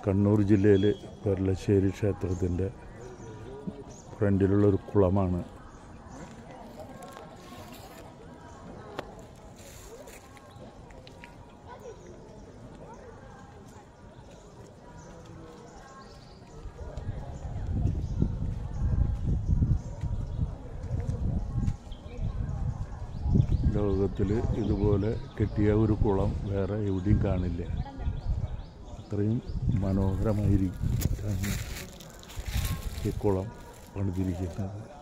കണ്ണൂർ ജില്ലയിൽ പെർലശ്ശേരി ക്ഷേത്രത്തിൻ്റെ ഫ്രണ്ടിലുള്ളൊരു കുളമാണ് ലോകത്തിൽ ഇതുപോലെ കെട്ടിയ ഒരു കുളം വേറെ എവിടെയും കാണില്ല അത്രയും മനോഹരമായിരിക്കും ഈ കുളം പണിതിരിക്കുന്നത്